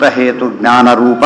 ಹೇತು ಜ್ಞಾನರೂಪ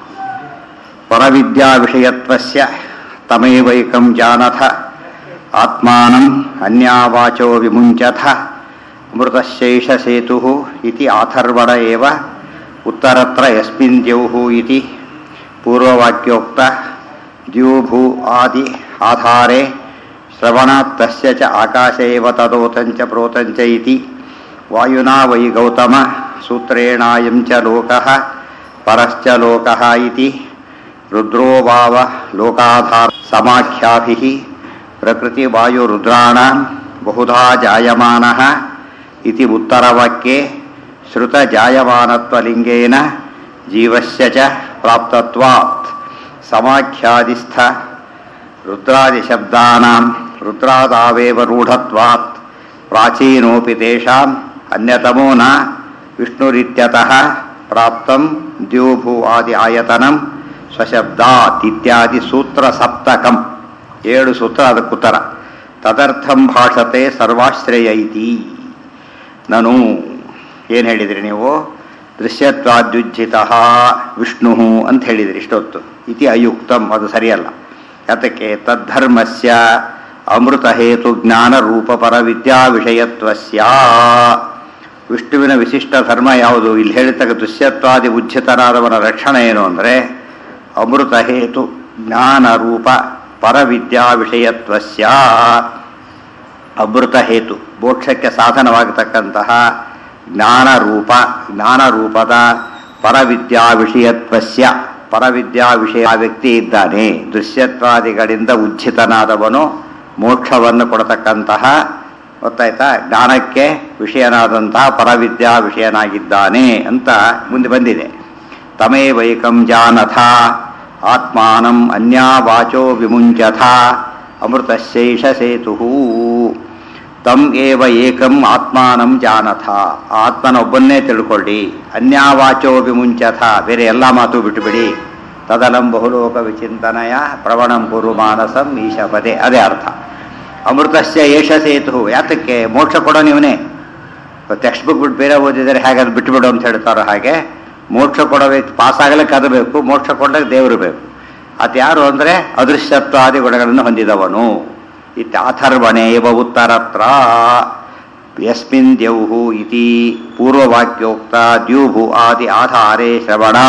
ಪರವಿದ್ಯಾವಿಷಯತ್ವಸ್ಯ ತಮೈವೈಕಂ ಜಾನಥ ಆತ್ಮಾನಂ ಅನ್ಯಾವಾಚೋ ವಿಮುಂಚಥ ಮೃತಶೈಷ ಸೇತುಃ ಇತಿ ಆಥರ್ವಣ ಏವ ಉತ್ತರತ್ರ ಯಸ್ಮಿನ್ ದ್ಯೌಃ ಇತಿ ಪೂರ್ವವಾಕ್ಯೋಕ್ತ ದ್ಯೂಭೂ ಆದಿ ಆಧಾರೆ ಶ್ರವಣಾತ್ ತಸ್ಯ ಚ ಆಕಾಶ ಏವ ತದೋತಂಚ ಪ್ರೋತಂಚ ಇತಿ ವಾಯುನಾ ವೈ ಗೌತಮ ಸೂತ್ರೇಣಾಯಂ ಚ ಲೋಕಃ ಪರಶ್ಚ ಲೋಕಃ ಇತಿ ರುದ್ರೋ ಭಾವ ಲೋಕಾಧಾರ ಸಮಾಖ್ಯಾಭಿः ಪ್ರಕೃತಿವಾಯುರುದ್ರಾಣಾಂ ಬಹುಧಾ ಜಾಯಮಾನಃ ಇತಿ ಉತ್ತರವಾಕ್ಯೆ ಶ್ರುತಜಾಯಮಾನತ್ವಲಿಂಗೇನ ಜೀವಸ್ಯ ಚ ಪ್ರಾಪ್ತತ್ವಾತ್ ಸಮಾಖ್ಯಾದಿಸ್ಥ ರುದ್ರಾದಿಶಬ್ದಾನಾಂ ರುದ್ರಾದಾವೇವ ರೂಢತ್ವಾತ್ ಪ್ರಾಚೀನೋಪಿ ತೇಷಾಂ ಅನ್ಯತಮೋ ನ ವಿಷ್ಣುರಿತ್ಯತಃ ಪ್ರಾಪ್ತಂ ದ್ಯೂಭೂ ಆದಿ ಆಯತನಂ ಸ್ವಶಬ್ದಾತ್ ಇತ್ಯಾದಿ ಸೂತ್ರ ಸಪ್ತಕಂ ಏಳು ಸೂತ್ರ ಅದಕ್ಕುತ್ತರ ತದರ್ಥಂ ಭಾಷತೆ ಸರ್ವಾಶ್ರಯ ಇತಿ ನಾನು ಏನು ಹೇಳಿದ್ರಿ ನೀವು ದೃಶ್ಯತ್ವಾದ್ಯುಜ್ಜಿತ ವಿಷ್ಣು ಅಂತ ಹೇಳಿದ್ರಿ ಇಷ್ಟೊತ್ತು ಇತಿ ಅಯುಕ್ತಂ ಅದು ಸರಿಯಲ್ಲ ಯಾತಕ್ಕೆ ತದ್ಧರ್ಮಸ್ಯ ಅಮೃತ ಹೇತು ಜ್ಞಾನ ರೂಪ ಪರ ವಿದ್ಯಾ ವಿಷಯತ್ವಸ್ಯ ವಿಷ್ಣುವಿನ ವಿಶಿಷ್ಟ ಧರ್ಮ ಯಾವುದು ಇಲ್ಲಿ ಹೇಳಿದಾಗ ದೃಶ್ಯತ್ವಾದಿ ಉಜ್ಜಿತನಾದವನ ರಕ್ಷಣೆ ಏನು ಅಂದರೆ ಅಮೃತ ಹೇತು ಜ್ಞಾನ ರೂಪ ಪರವಿದ್ಯಾ ವಿಷಯತ್ವಸ್ಯ ಅಮೃತ ಹೇತು ಮೋಕ್ಷಕ್ಕೆ ಸಾಧನವಾಗತಕ್ಕಂತಹ ಜ್ಞಾನ ರೂಪ ಜ್ಞಾನ ರೂಪದ ಪರವಿದ್ಯಾ ವಿಷಯತ್ವಸ್ಯ ಪರವಿದ್ಯಾ ವಿಷಯ ಆ ವ್ಯಕ್ತಿ ಇದ್ದಾನೆ ದೃಶ್ಯತ್ವಾದಿಗಳಿಂದ ಉಜ್ಜಿತನಾದವನು ಮೋಕ್ಷವನ್ನು ಕೊಡತಕ್ಕಂತಹ ಗೊತ್ತಾಯ್ತಾ ಜ್ಞಾನಕ್ಕೆ ವಿಷಯನಾದಂತಹ ಪರವಿದ್ಯಾ ವಿಷಯನಾಗಿದ್ದಾನೆ ಅಂತ ಮುಂದೆ ಬಂದಿದೆ ತಮೇವೈಕಂ ಜಾನಥ ಆತ್ಮಾನಂ ಅನ್ಯಾವಾಚೋ ವಿಮುಂಚಥ ಅಮೃತಶೈಷ ಸೇತು ತಮ್ ಏವ ಏಕಂ ಆತ್ಮಾನಂ ಜಾನಥ ಆತ್ಮನೊಬ್ಬನ್ನೇ ತಿಳ್ಕೊಳ್ಳಿ ಅನ್ಯಾವಾಚೋ ವಿಮುಂಚಥ ಬೇರೆ ಎಲ್ಲ ಮಾತು ಬಿಟ್ಟುಬಿಡಿ ತದಲಂ ಬಹುಲೋಕ ವಿಚಿಂತನಯ ಪ್ರವಣಂ ಕುರು ಮಾನಸಂ ಈಶಪದೆ ಅದೇ ಅರ್ಥ ಅಮೃತಸ್ಯ ಏಷ ಸೇತು ಯಾತಕ್ಕೆ ಮೋಕ್ಷ ಕೊಡೋ ನೀವನೇ ಟೆಕ್ಸ್ಟ್ ಬುಕ್ ಬಿಟ್ಟು ಬೇರೆ ಓದಿದರೆ ಹೇಗೆ ಅದು ಬಿಟ್ಟುಬಿಡು ಅಂತ ಹೇಳ್ತಾರೋ ಹಾಗೆ ಮೋಕ್ಷ ಕೊಡೋ ವ್ಯಕ್ತಿ ಪಾಸ್ ಆಗಲಿಕ್ಕೆ ಅದು ಬೇಕು ಮೋಕ್ಷ ಕೊಡಲಿಕ್ಕೆ ದೇವರು ಬೇಕು ಅದು ಯಾರು ಅಂದರೆ ಅದೃಶ್ಯತ್ವಾದಿ ಗುಣಗಳನ್ನು ಹೊಂದಿದವನು ಇತ್ ಅಥರ್ವಣೆ ಇವ ಉತ್ತರತ್ರ ಯಸ್ಮಿನ್ ದ್ಯೌಹು ಇತಿ ಪೂರ್ವವಾಕ್ಯೋಕ್ತ ದ್ಯೂಭು ಆದಿ ಆಧಾರೆ ಶ್ರವಣ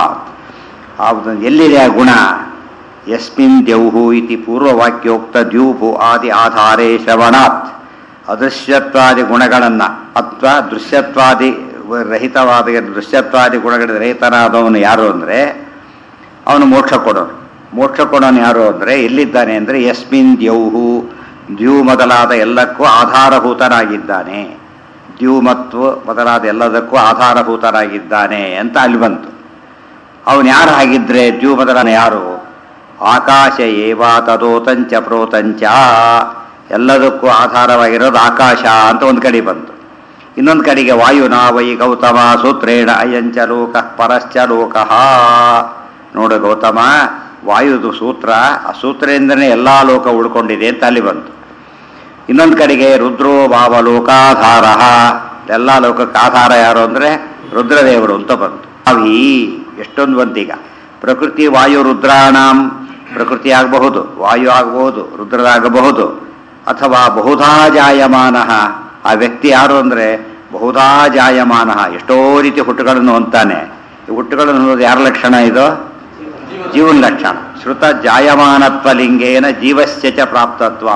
ಎಲ್ಲಿದೆ ಆ ಗುಣ ಯಸ್ಮಿನ್ ದ್ಯೌಹು ಇತಿ ಪೂರ್ವವಾಕ್ಯೋಕ್ತ ದ್ಯೂಭು ಆದಿ ಆಧಾರೆ ಶ್ರವಣಾತ್ ಅದೃಶ್ಯತ್ವಾದಿ ಗುಣಗಳನ್ನು ಅಥವಾ ದೃಶ್ಯತ್ವಾದಿ ರಹಿತವಾದ ದೃಶ್ಯತ್ವಾದಿ ಗುಣಗಳ ರಹಿತನಾದವನು ಯಾರು ಅಂದರೆ ಅವನು ಮೋಕ್ಷ ಕೊಡೋನು ಮೋಕ್ಷ ಕೊಡೋನು ಯಾರು ಅಂದರೆ ಎಲ್ಲಿದ್ದಾನೆ ಅಂದರೆ ಯಸ್ಮಿನ್ ದ್ಯೌಹು ದ್ಯೂ ಮೊದಲಾದ ಎಲ್ಲಕ್ಕೂ ಆಧಾರಭೂತನಾಗಿದ್ದಾನೆ ದ್ಯೂ ಮತ್ತು ಮೊದಲಾದ ಎಲ್ಲದಕ್ಕೂ ಆಧಾರಭೂತನಾಗಿದ್ದಾನೆ ಅಂತ ಅಲ್ಲಿ ಬಂತು ಅವನು ಯಾರು ಹಾಗಿದ್ರೆ ದ್ಯೂ ಮೊದಲಾದ ಯಾರು ಆಕಾಶ ಏವ ತದೋತಂಚ ಪ್ರೋತಂಚ ಎಲ್ಲದಕ್ಕೂ ಆಧಾರವಾಗಿರೋದು ಆಕಾಶ ಅಂತ ಒಂದು ಕಡೆ ಬಂತು ಇನ್ನೊಂದು ಕಡೆಗೆ ವಾಯುನಾ ವೈ ಗೌತಮ ಸೂತ್ರೇಣ ಅಯಂಚ ಲೋಕ ಪರಶ್ಚ ಲೋಕ ನೋಡು ಗೌತಮ ವಾಯುದು ಸೂತ್ರ ಆ ಸೂತ್ರದಿಂದನೇ ಎಲ್ಲ ಲೋಕ ಉಳ್ಕೊಂಡಿದೆ ಅಂತ ಅಲ್ಲಿ ಬಂತು ಇನ್ನೊಂದು ಕಡೆಗೆ ರುದ್ರೋ ಭಾವ ಲೋಕಾಧಾರ ಎಲ್ಲ ಲೋಕಕ್ಕೆ ಆಧಾರ ಯಾರು ಅಂದರೆ ರುದ್ರದೇವರು ಅಂತ ಬಂತು ಅವಿ ಎಷ್ಟೊಂದು ಬಂತೀಗ ಪ್ರಕೃತಿ ವಾಯು ರುದ್ರಾಣಂ ಪ್ರಕೃತಿ ಆಗಬಹುದು ವಾಯು ಆಗಬಹುದು ರುದ್ರರಾಗಬಹುದು ಅಥವಾ ಬಹುಧಾ ಜಾಯಮಾನ ಆ ವ್ಯಕ್ತಿ ಯಾರು ಅಂದರೆ ಬಹುಧಾ ಜಾಯಮಾನ ಎಷ್ಟೋ ರೀತಿ ಹುಟ್ಟುಗಳನ್ನು ಹೊಂತಾನೆ ಈ ಹುಟ್ಟುಗಳನ್ನು ಹೊಂದೋದು ಯಾರ ಲಕ್ಷಣ ಇದು ಜೀವನ ಲಕ್ಷಣ ಶ್ರುತ ಜಾಯಮಾನತ್ವ ಲಿಂಗೇನ ಜೀವಸ್ಯ ಚ ಪ್ರಾಪ್ತತ್ವ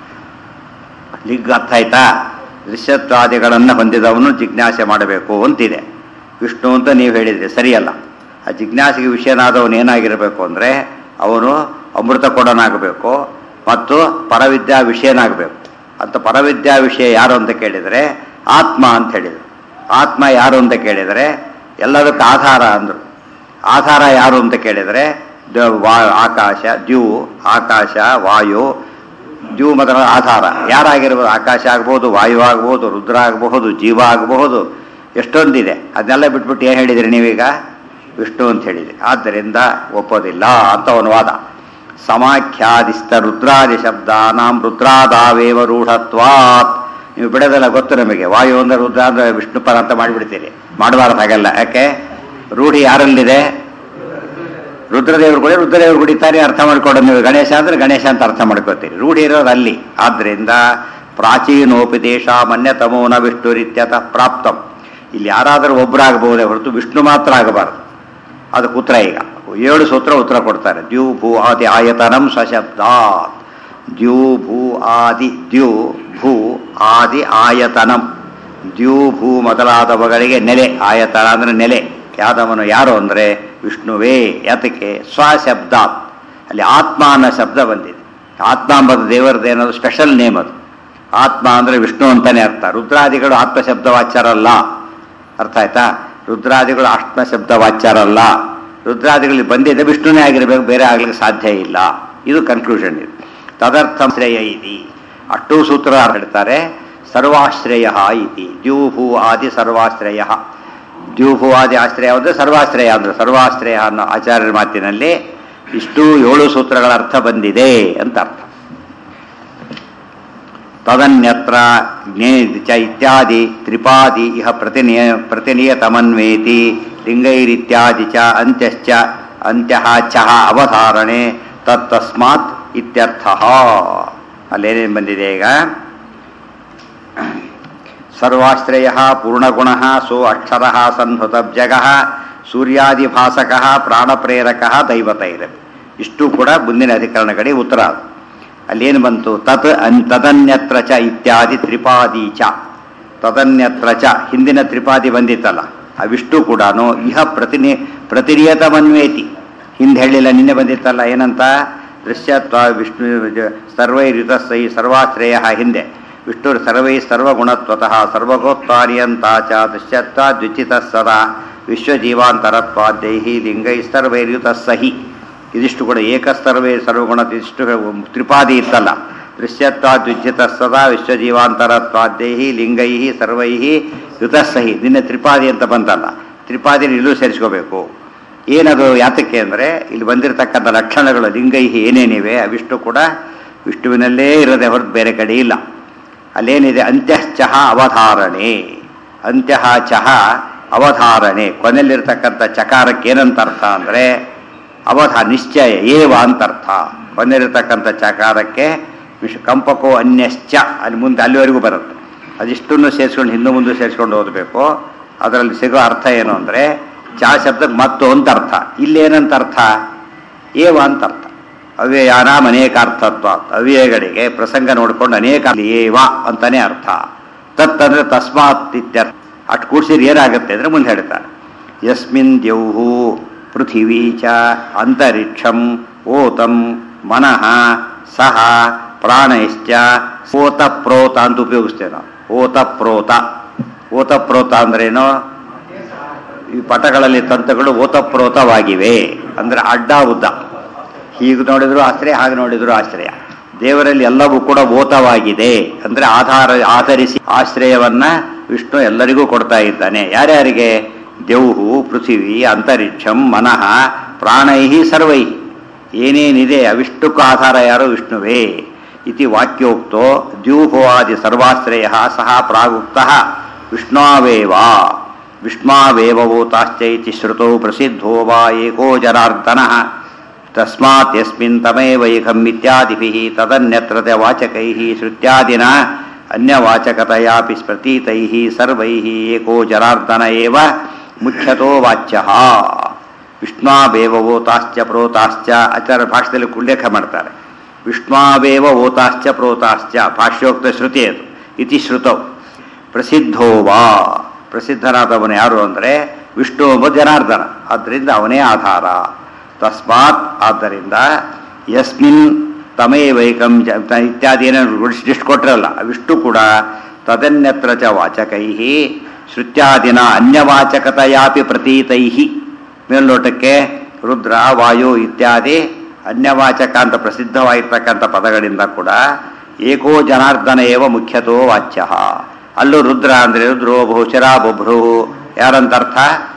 ಲಿಂಗ ಅರ್ಥ ಆಯ್ತಾ ದೃಶ್ಯತ್ವಾದಿಗಳನ್ನು ಹೊಂದಿದವನು ಜಿಜ್ಞಾಸೆ ಮಾಡಬೇಕು ಅಂತಿದೆ ವಿಷ್ಣು ಅಂತ ನೀವು ಹೇಳಿದ್ರಿ ಸರಿಯಲ್ಲ ಆ ಜಿಜ್ಞಾಸೆಗೆ ವಿಷಯನಾದವನು ಏನಾಗಿರಬೇಕು ಅಂದರೆ ಅವನು ಅಮೃತ ಕೊಡೋನಾಗಬೇಕು ಮತ್ತು ಪರವಿದ್ಯಾ ವಿಷಯನಾಗಬೇಕು ಅಂತ ಪರವಿದ್ಯಾ ವಿಷಯ ಯಾರು ಅಂತ ಕೇಳಿದರೆ ಆತ್ಮ ಅಂತ ಹೇಳಿದರು ಆತ್ಮ ಯಾರು ಅಂತ ಕೇಳಿದರೆ ಎಲ್ಲದಕ್ಕೂ ಆಧಾರ ಅಂದರು ಆಧಾರ ಯಾರು ಅಂತ ಕೇಳಿದರೆ ವಾ ಆಕಾಶ ದ್ಯೂ ಆಕಾಶ ವಾಯು ದ್ಯೂ ಮೊದಲ ಆಧಾರ ಯಾರಾಗಿರ್ಬೋದು ಆಕಾಶ ಆಗ್ಬೋದು ವಾಯು ಆಗ್ಬೋದು ರುದ್ರ ಆಗಬಹುದು ಜೀವ ಆಗಬಹುದು ಎಷ್ಟೊಂದಿದೆ ಅದನ್ನೆಲ್ಲ ಬಿಟ್ಬಿಟ್ಟು ಏನು ಹೇಳಿದ್ರಿ ನೀವೀಗ ವಿಷ್ಣು ಅಂತ ಹೇಳಿದ್ರಿ ಆದ್ದರಿಂದ ಒಪ್ಪೋದಿಲ್ಲ ಅಂತ ಅವನ ವಾದ ಸಮಾಖ್ಯಾದಿಸ್ತ ರುದ್ರಾದಿ ಶಬ್ದಾನಾಂ ರುದ್ರಾದಾವೇವ ರೂಢತ್ವಾತ್ ನೀವು ಬಿಡೋದೆಲ್ಲ ಗೊತ್ತು ನಮಗೆ ವಾಯು ಅಂದ್ರೆ ರುದ್ರ ಅಂದ್ರೆ ವಿಷ್ಣುಪರ ಅಂತ ಮಾಡಿಬಿಡ್ತೀರಿ ಮಾಡಬಾರ್ದು ಹಾಗೆಲ್ಲ ಯಾಕೆ ರೂಢಿ ಯಾರಲ್ಲಿದೆ ರುದ್ರದೇವರು ಕೂಡ ರುದ್ರದೇವರು ಕುಡಿತಾರೆ ಅರ್ಥ ಮಾಡ್ಕೊಂಡು ನೀವು ಗಣೇಶ ಅಂದ್ರೆ ಗಣೇಶ ಅಂತ ಅರ್ಥ ಮಾಡ್ಕೋತೀರಿ ರೂಢಿ ಇರೋದು ಅಲ್ಲಿ ಆದ್ರಿಂದ ಪ್ರಾಚೀನೋಪದೇಶ ಮನ್ಯತಮೋನ ವಿಷ್ಣುರಿತ್ಯತಃ ಪ್ರಾಪ್ತಂ ಇಲ್ಲಿ ಯಾರಾದರೂ ಒಬ್ಬರಾಗಬಹುದೇ ಹೊರತು ವಿಷ್ಣು ಮಾತ್ರ ಆಗಬಾರದು ಅದಕ್ಕೆ ಉತ್ತರ ಈಗ ಏಳು ಸೂತ್ರ ಉತ್ತರ ಕೊಡ್ತಾರೆ ದ್ಯೂ ಭೂ ಆದಿ ಆಯತನಂ ಸಶಬ್ದಾತ್ ದ್ಯೂ ಭೂ ಆದಿ ದ್ಯೂ ಭೂ ಆದಿ ಆಯತನಂ ದ್ಯೂ ಭೂ ಮೊದಲಾದವುಗಳಿಗೆ ನೆಲೆ ಆಯತನ ಅಂದ್ರೆ ನೆಲೆ ಯಾದವನು ಯಾರು ಅಂದರೆ ವಿಷ್ಣುವೇ ಯಾತಕ್ಕೆ ಸ್ವಶಬ್ದಾತ್ ಅಲ್ಲಿ ಆತ್ಮ ಅನ್ನೋ ಶಬ್ದ ಬಂದಿದೆ ಆತ್ಮ ಎಂಬುದು ದೇವರದ್ದು ಏನದು ಸ್ಪೆಷಲ್ ನೇಮ್ ಅದು ಆತ್ಮ ಅಂದರೆ ವಿಷ್ಣು ಅಂತಾನೆ ಅರ್ಥ ರುದ್ರಾದಿಗಳು ಆತ್ಮ ಶಬ್ದ ವಾಚ್ಯರಲ್ಲ ಅರ್ಥ ಆಯ್ತಾ ರುದ್ರಾದಿಗಳು ಆತ್ಮ ಶಬ್ದ ವಾಚ್ಯರಲ್ಲ ರುದ್ರಾದಿಗಳಲ್ಲಿ ಬಂದಿದೆ ವಿಷ್ಣುನೇ ಆಗಿರಬೇಕು ಬೇರೆ ಆಗ್ಲಿಕ್ಕೆ ಸಾಧ್ಯ ಇಲ್ಲ ಇದು ಕನ್ಕ್ಲೂಷನ್ ಇದು ತದರ್ಥ ಶ್ರೇಯ ಇತಿ ಅಷ್ಟೂ ಸೂತ್ರ ಹೇಳ್ತಾರೆ ಸರ್ವಾಶ್ರಯ ಇತಿ ದ್ಯೂಭೂ ಆದಿ ಸರ್ವಾಶ್ರಯ ದ್ಯೂಭೂ ಆದಿ ಆಶ್ರಯ ಅಂದರೆ ಸರ್ವಾಶ್ರಯ ಅಂದ್ರೆ ಸರ್ವಾಶ್ರಯ ಅನ್ನೋ ಆಚಾರ್ಯರ ಮಾತಿನಲ್ಲಿ ಇಷ್ಟು ಏಳು ಸೂತ್ರಗಳ ಅರ್ಥ ಬಂದಿದೆ ಅಂತ ಅರ್ಥ ತದನ್ಯತ್ರ ಜ್ಞೇ ಚ ಇತ್ಯಾದಿ ತ್ರಿಪಾದಿ ಇಹ ಪ್ರತಿನಿಯ ಪ್ರತಿನಿಯತಮನ್ವೇತಿ ಲಿಂಗೈರಿತ್ಯಾದಿ ಚ ಅಂತ್ಯಶ್ಚ ಅಂತ್ಯಃ ಚ ಅವಧಾರಣೆ ತತ್ತಸ್ಮಾತ್ ಇತ್ಯರ್ಥ ಅಲ್ಲೇನೇನು ಬಂದಿದೆ ಈಗ ಸರ್ವಾಶ್ರಯ ಪೂರ್ಣಗುಣ ಸೋ ಅಕ್ಷರ ಸನ್ಹುತಬ್ಜಗ ಸೂರ್ಯಾದಿಭಾಸಕ ಪ್ರಾಣಪ್ರೇರಕ ದೈವತೈರ ಇಷ್ಟು ಕೂಡ ಮುಂದಿನ ಅಧಿಕರಣಗಳಿಗೆ ಉತ್ತರ ಅದು. ಅಲ್ಲೇನು ಬಂತು ತತ್ ಅನ್ ತದನ್ಯತ್ರ ಚ ಇತ್ಯಾದಿ ತ್ರಿಪಾದಿ ಚ ತದನ್ಯತ್ರ ಚ ಹಿಂದಿನ ತ್ರಿಪಾದಿ ಬಂದಿತ್ತಲ್ಲ ಅವಿಷ್ಟು ಕೂಡ ಇಹ ಪ್ರತಿನಿ ಪ್ರತಿನಿಯತಮನ್ವೇತಿ ಹಿಂದೆ ಹೇಳಿಲ್ಲ ನಿನ್ನೆ ಬಂದಿತ್ತಲ್ಲ ಏನಂತ ದೃಶ್ಯತ್ವ ವಿಷ್ಣು ಸರ್ವೈರ್ಯುತಸ್ಸೈ ಸರ್ವಾಶ್ರಯ ಹಿಂದೆ ವಿಷ್ಣು ಸರ್ವೈ ಸರ್ವಗುಣತ್ವತಃ ಸರ್ವಗೋತ್ವಾರ್ಯಂತ ಚ ದೃಶ್ಯತ್ವ ದ್ವಿಚಿತ ಸದಾ ವಿಶ್ವಜೀವಾಂತರತ್ವಾದ್ಯೈ ಲಿಂಗೈ ಸರ್ವೈರ್ಯುತಸ್ಸಹಿ ಇದಿಷ್ಟು ಕೂಡ ಏಕಸ್ತರ್ವೇ ಸರ್ವಗುಣ ಇದಿಷ್ಟು ತ್ರಿಪಾದಿ ಇತ್ತಲ್ಲ ದೃಶ್ಯತ್ವ ದ್ವಿಜ್ಯತ ಸದಾ ವಿಶ್ವಜೀವಾಂತರತ್ವಾದ್ಯೈ ಲಿಂಗೈ ಸರ್ವೈ ಯುತಸ್ಸಹಿ ನಿನ್ನೆ ತ್ರಿಪಾದಿ ಅಂತ ಬಂತಲ್ಲ ತ್ರಿಪಾದಿ ಇಲ್ಲೂ ಸೇರಿಸ್ಕೋಬೇಕು ಏನದು ಯಾತಕ್ಕೆ ಅಂದರೆ ಇಲ್ಲಿ ಬಂದಿರತಕ್ಕಂಥ ಲಕ್ಷಣಗಳು ಲಿಂಗೈ ಏನೇನಿವೆ ಅವಿಷ್ಟು ಕೂಡ ವಿಷ್ಣುವಿನಲ್ಲೇ ಇರದೆ ಹೊರತು ಬೇರೆ ಕಡೆ ಇಲ್ಲ ಅಲ್ಲೇನಿದೆ ಅಂತ್ಯಶ್ಚಹ ಅವಧಾರಣೆ ಅಂತ್ಯಃ ಚಹ ಅವಧಾರಣೆ ಕೊನೆಯಲ್ಲಿರ್ತಕ್ಕಂಥ ಚಕಾರಕ್ಕೆ ಏನಂತ ಅರ್ಥ ಅಂದರೆ ಅವಧ ನಿಶ್ಚಯ ಏವ ಅಂತ ಅರ್ಥ ಕೊನೆಯಲ್ಲಿರ್ತಕ್ಕಂಥ ಚಕಾರಕ್ಕೆ ವಿಷ ಕಂಪಕೋ ಅನ್ಯಶ್ಚ ಅಲ್ಲಿ ಮುಂದೆ ಅಲ್ಲಿವರೆಗೂ ಬರುತ್ತೆ ಅದಿಷ್ಟನ್ನು ಸೇರಿಸ್ಕೊಂಡು ಹಿಂದೆ ಮುಂದೆ ಸೇರಿಸ್ಕೊಂಡು ಓದಬೇಕು ಅದರಲ್ಲಿ ಸಿಗೋ ಅರ್ಥ ಏನು ಅಂದರೆ ಚಾ ಶಬ್ದಕ್ಕೆ ಮತ್ತು ಅಂತ ಅರ್ಥ ಇಲ್ಲೇನಂತ ಅರ್ಥ ಏವ ಅಂತ ಅರ್ಥ ಅವ್ಯಯಾನಾಮ್ ಅನೇಕ ಅರ್ಥತ್ವ ಅವ್ಯಯಗಳಿಗೆ ಪ್ರಸಂಗ ನೋಡಿಕೊಂಡು ಅನೇಕ ಏವ ಅಂತಾನೆ ಅರ್ಥ ತತ್ ಅಂದ್ರೆ ತಸ್ಮಾತ್ ಇತ್ಯರ್ಥ ಅಷ್ಟು ಕೂಡಿಸಿದ್ರೆ ಏನಾಗುತ್ತೆ ಅಂದರೆ ಮುಂದೆ ಹೇಳ್ತಾರೆ ಯಸ್ಮಿನ್ ದ್ಯೌಹು ಪೃಥಿವೀ ಚ ಅಂತರಿಕ್ಷಂ ಓತಂ ಮನಃ ಸಹ ಪ್ರಾಣೈಶ್ಚ ಓತ ಪ್ರೋತ ಅಂತ ಉಪಯೋಗಿಸ್ತೇವೆ ನಾವು ಓತ ಪ್ರೋತ ಓತ ಪ್ರೋತ ಅಂದ್ರೇನು ಈ ಪಟಗಳಲ್ಲಿ ತಂತುಗಳು ಓತಪ್ರೋತವಾಗಿವೆ ಅಂದ್ರೆ ಅಡ್ಡ ಉದ್ದ ಹೀಗೆ ನೋಡಿದ್ರು ಆಶ್ರಯ ಹಾಗೆ ನೋಡಿದ್ರು ಆಶ್ರಯ ದೇವರಲ್ಲಿ ಎಲ್ಲವೂ ಕೂಡ ಓತವಾಗಿದೆ ಅಂದ್ರೆ ಆಧಾರ ಆಧರಿಸಿ ಆಶ್ರಯವನ್ನ ವಿಷ್ಣು ಎಲ್ಲರಿಗೂ ಕೊಡ್ತಾ ಇದ್ದಾನೆ ಯಾರ್ಯಾರಿಗೆ ದೇವ್ಹು ಪೃಥಿವಿ ಅಂತರಿಕ್ಷಂ ಮನಃ ಪ್ರಾಣೈಹಿ ಸರ್ವೈ ಏನೇನಿದೆ ಅವಿಷ್ಟಕ್ಕೂ ಆಧಾರ ಯಾರು ವಿಷ್ಣುವೇ ಇತಿ ವಾಕ್ಯೋಕ್ತೋ ದ್ಯೂಭವಾದಿ ಸರ್ವಾಶ್ರಯ ಸಹ ಪ್ರಾಗುಕ್ತ ವಿಷ್ಣಾವೇವ ವಿಷ್ಮಾವೇವಭೂತಾಶ್ಚೈತಿ ಶ್ರುತೌ ಪ್ರಸಿದ್ಧೋ ವಾ ಏಕೋ ಜನಾರ್ದನಃ ತಸ್ಮಾತ್ ಯಸ್ಮಿನ್ ತಮೇವೈಕಂ ಇತ್ಯಾದಿಭಿಃ ತದನ್ಯತ್ರ ವಾಚಕೈಃ ಶ್ರುತ್ಯಾದಿನ ಅನ್ಯವಾಚಕತಯಾಪಿ ಪ್ರತೀತೈಃ ಸರ್ವೈಃ ಏಕೋ ಜನಾರ್ದನ ಏವ ಮುಖ್ಯತೋ ವಾಚ್ಯಃ ವಿಷ್ಣಾವೇವ ಓತಾಶ್ಚ ಪ್ರೋತಾಶ್ಚ ಆಚಾರ್ಯ ಭಾಷೆಯಲ್ಲಿ ಉಲ್ಲೇಖ ಮಾಡ್ತಾರೆ ವಿಷ್ಣಾವೇವ ಓತಾಶ್ಚ ಪ್ರೋತಾಶ್ಚ ಭಾಷ್ಯೋಕ್ತ ಶ್ರುತಿ ಅದು ಇತಿ ಶ್ರುತೌ ಪ್ರಸಿದ್ಧೋ ವಾ ಪ್ರಸಿದ್ಧನಾದವನು ಯಾರು ಅಂದರೆ ವಿಷ್ಣು ಒಬ್ಬ ಜನಾರ್ದನ ಆದ್ದರಿಂದ ಅವನೇ ಆಧಾರ ತಸ್ಮಾತ್ ಆದ್ದರಿಂದ ಯಸ್ಮಿನ್ ತಮೇ ವೈಕಂ ಜ ತ- ಇತ್ಯಾದಿ ಏನೇನು ಲಿಸ್ಟ್ ಕೊಟ್ಟಿರಲ್ಲ ಅವಿಷ್ಟು ಕೂಡ ತದನ್ಯತ್ರ ಚ ವಾಚಕೈ ಶ್ರುತ್ಯಾದಿನ ಅನ್ಯವಾಚಕತೆಯಾಪಿ ಪ್ರತೀತೈ ಮೇಲ್ನೋಟಕ್ಕೆ ರುದ್ರ ವಾಯು ಇತ್ಯಾದಿ ಅನ್ಯವಾಚಕ ಅಂತ ಪ್ರಸಿದ್ಧವಾಗಿರ್ತಕ್ಕಂಥ ಪದಗಳಿಂದ ಕೂಡ ಏಕೋ ಜನಾರ್ದನ ಏವ ಮುಖ್ಯತೋ ವಾಚ್ಯ ಅಲ್ಲೂ ರುದ್ರ ಅಂದರೆ ರುದ್ರೋ ಬಹುಶರ ಬೊಬ್ರು ಯಾರಂತ ಅರ್ಥ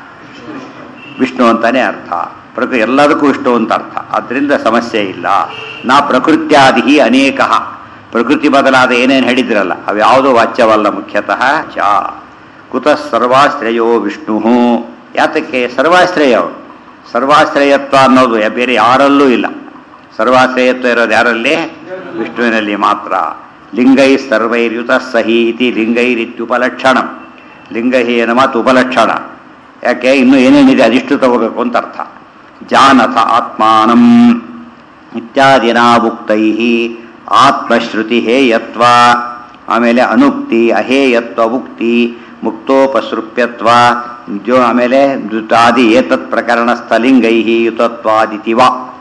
ವಿಷ್ಣು ಅಂತಾನೆ ಅರ್ಥ ಪ್ರಕೃತಿ ಎಲ್ಲದಕ್ಕೂ ವಿಷ್ಣು ಅಂತ ಅರ್ಥ ಅದರಿಂದ ಸಮಸ್ಯೆ ಇಲ್ಲ ನಾ ಪ್ರಕೃತ್ಯಾದಿ ಅನೇಕ ಪ್ರಕೃತಿ ಬದಲಾದ ಏನೇನು ಹೇಳಿದ್ರಲ್ಲ ಅವು ಯಾವುದೋ ವಾಚ್ಯವಲ್ಲ ಮುಖ್ಯತಃ ಚ ಕುತಃ ಸರ್ವಾಶ್ರಯೋ ವಿಷ್ಣು ಯಾತಕ್ಕೆ ಸರ್ವಾಶ್ರಯ ಅವರು ಸರ್ವಾಶ್ರಯತ್ವ ಅನ್ನೋದು ಯ- ಬೇರೆ ಯಾರಲ್ಲೂ ಇಲ್ಲ ಸರ್ವಾಶ್ರಯತ್ವ ಇರೋದು ಯಾರಲ್ಲಿ ವಿಷ್ಣುವಿನಲ್ಲಿ ಮಾತ್ರ ಲಿಂಗೈ ಸರ್ವೈರ್ಯುತ ಸಹಿ ಇತಿ ಲಿಂಗೈರಿತ್ಯುಪಲಕ್ಷಣ ಲಿಂಗಹಿ ಅನ್ನೋ ಮಾತು ಉಪಲಕ್ಷಣ ಯಾಕೆ ಇನ್ನೂ ಏನೇನಿದೆ ಅದಿಷ್ಟು ತಗೋಬೇಕು ಅಂತ ಅರ್ಥ ಜಾನಥ ಆತ್ಮಾನಂ ಇತ್ಯಾದಿನ ಉಕ್ತೈ ಆತ್ಮಶ್ರುತಿ ಹೇಯತ್ವ ಆಮೇಲೆ ಅನುಕ್ತಿ ಅಹೇಯತ್ವ ಉಕ್ತಿ ಮುಕ್ತೋಪಸೃಪ್ಯತ್ವ ಜೋ ಆಮೇಲೆ ದ್ಯುತಾದಿ ಏತತ್ ಪ್ರಕರಣ ಸ್ಥಲಿಂಗೈ ಯುತತ್ವಾದಿತಿವ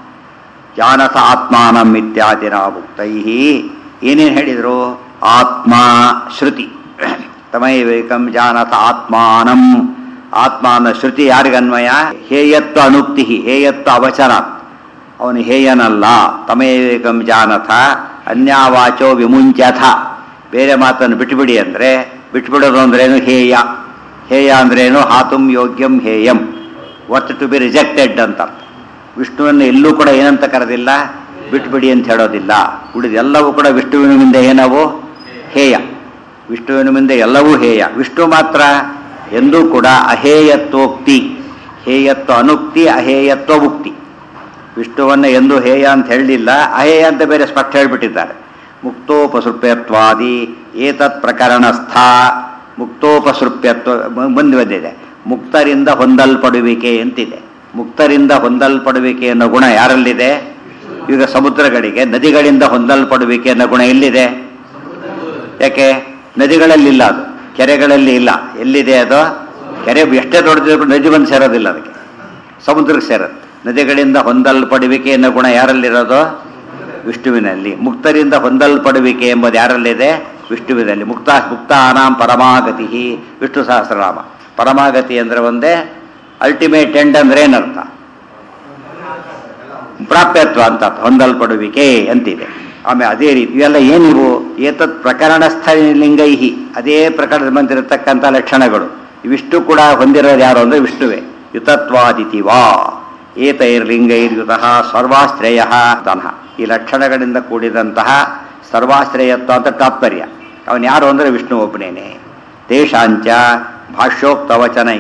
ಜಾನಥ ಆತ್ಮಾನಂ ಇತ್ಯಾದಿನ ಉಕ್ತೈ ಏನೇನು ಹೇಳಿದರು ಆತ್ಮ ಶ್ರುತಿ ತಮೈವೇಕಂ ಜಾನಥ ಆತ್ಮಾನಂ ಆತ್ಮಾನ ಶ್ರುತಿ ಯಾರಿಗನ್ವಯ ಹೇಯತ್ವ ಅನುಕ್ತಿ ಹೇಯತ್ವ ಅವಚನ ಅವನು ಹೇಯನಲ್ಲ ತಮೇಕಂ ಜಾನಥ ಅನ್ಯಾವಾಚೋ ವಿಮುಂಚಥ ಬೇರೆ ಮಾತನ್ನು ಬಿಟ್ಟುಬಿಡಿ ಅಂದರೆ ಬಿಟ್ಬಿಡೋದು ಅಂದ್ರೇನು ಹೇಯ ಹೇಯ ಅಂದ್ರೇನು ಹಾತುಂ ಯೋಗ್ಯಂ ಹೇಯಂ ವರ್ತ್ ಟು ಬಿ ರಿಜೆಕ್ಟೆಡ್ ಅಂತ ಅರ್ಥ. ವಿಷ್ಣುವನ್ನು ಎಲ್ಲೂ ಕೂಡ ಏನಂತ ಕರೆದಿಲ್ಲ ಬಿಟ್ಬಿಡಿ ಅಂತ ಹೇಳೋದಿಲ್ಲ ಉಳಿದ ಎಲ್ಲವೂ ಕೂಡ ವಿಷ್ಣುವಿನ ಮುಂದೆ ಏನವು ಹೇಯ ವಿಷ್ಣುವಿನ ಮುಂದೆ ಎಲ್ಲವೂ ಹೇಯ ವಿಷ್ಣು ಮಾತ್ರ ಎಂದೂ ಕೂಡ ಅಹೇಯತ್ವೋಕ್ತಿ ಹೇಯತ್ವ ಅನುಕ್ತಿ ಅಹೇಯತ್ವ ಉಕ್ತಿ ವಿಷ್ಣುವನ್ನು ಎಂದು ಹೇಯ ಅಂತ ಹೇಳಲಿಲ್ಲ ಅಹೇಯ ಅಂತ ಬೇರೆ ಸ್ಪಷ್ಟ ಹೇಳಿಬಿಟ್ಟಿದ್ದಾರೆ ಮುಕ್ತೋಪಸೃಪ್ಯತ್ವಾದಿ ಏತತ್ ಪ್ರಕರಣಸ್ಥ ಮುಕ್ತೋಪಸೃಪ್ಯತ್ವ ಮು- ಮುಂದೆ ಬಂದಿದೆ ಮುಕ್ತರಿಂದ ಹೊಂದಲ್ಪಡುವಿಕೆ ಅಂತಿದೆ ಮುಕ್ತರಿಂದ ಹೊಂದಲ್ಪಡುವಿಕೆ ಅನ್ನೋ ಗುಣ ಯಾರಲ್ಲಿದೆ ಈಗ ಸಮುದ್ರಗಳಿಗೆ ನದಿಗಳಿಂದ ಹೊಂದಲ್ಪಡುವಿಕೆ ಅನ್ನೋ ಗುಣ ಎಲ್ಲಿದೆ ಯಾಕೆ ನದಿಗಳಲ್ಲಿ ಇಲ್ಲ ಅದು ಕೆರೆಗಳಲ್ಲಿ ಇಲ್ಲ ಎಲ್ಲಿದೆ ಅದು ಕೆರೆ ಎಷ್ಟೇ ದೊಡ್ಡದಿದ್ರು ನದಿ ಬಂದು ಸೇರೋದಿಲ್ಲ ಅದಕ್ಕೆ ಸಮುದ್ರಕ್ಕೆ ಸೇರುತ್ತೆ ನದಿಗಳಿಂದ ಹೊಂದಲ್ಪಡುವಿಕೆ ಅನ್ನೋ ಗುಣ ಯಾರಲ್ಲಿರೋದು ವಿಷ್ಣುವಿನಲ್ಲಿ ಮುಕ್ತರಿಂದ ಹೊಂದಲ್ಪಡುವಿಕೆ ಎಂಬುದು ಯಾರಲ್ಲಿದೆ ವಿಷ್ಣುವಿನಲ್ಲಿ ಮುಕ್ತ ಮುಕ್ತಾನಾಂ ಪರಮಾಗತಿ ವಿಷ್ಣು ಸಹಸ್ರನಾಮ ಪರಮಾಗತಿ ಅಂದ್ರೆ ಒಂದೇ ಅಲ್ಟಿಮೇಟ್ ಎಂಡ್ ಅಂದ್ರೆ ಏನರ್ಥ ಪ್ರಾಪ್ಯತ್ವ ಅಂತ ಅರ್ಥ, ಹೊಂದಲ್ಪಡುವಿಕೆ ಅಂತಿದೆ ಆಮೇಲೆ ಅದೇ ರೀತಿ ಇವೆಲ್ಲ ಏನಿವು ಏತತ್ ಪ್ರಕರಣಸ್ಥ ಲಿಂಗೈಹಿ ಅದೇ ಪ್ರಕರಣದಲ್ಲಿ ಬಂದಿರತಕ್ಕಂಥ ಲಕ್ಷಣಗಳು ಇವಿಷ್ಟು ಕೂಡ ಹೊಂದಿರೋದು ಯಾರು ಅಂದ್ರೆ ವಿಷ್ಣುವೇ ಯುತತ್ವಾದಿತಿ ವಾ ಏತೈರ್ಲಿಂಗೈರ್ಯುತಃ ಸರ್ವಾಶ್ರಯ ತನಃ ಈ ಲಕ್ಷಣಗಳಿಂದ ಕೂಡಿದಂತಹ ಸರ್ವಾಶ್ರಯತ್ವ ಅಂತ ತಾತ್ಪರ್ಯ ಅವನು ಯಾರು ಅಂದ್ರೆ ವಿಷ್ಣು ಒಬ್ಬನೇನೆ ತೇಷಾಂಚ ಭಾಷ್ಯೋಕ್ತವಚನೈ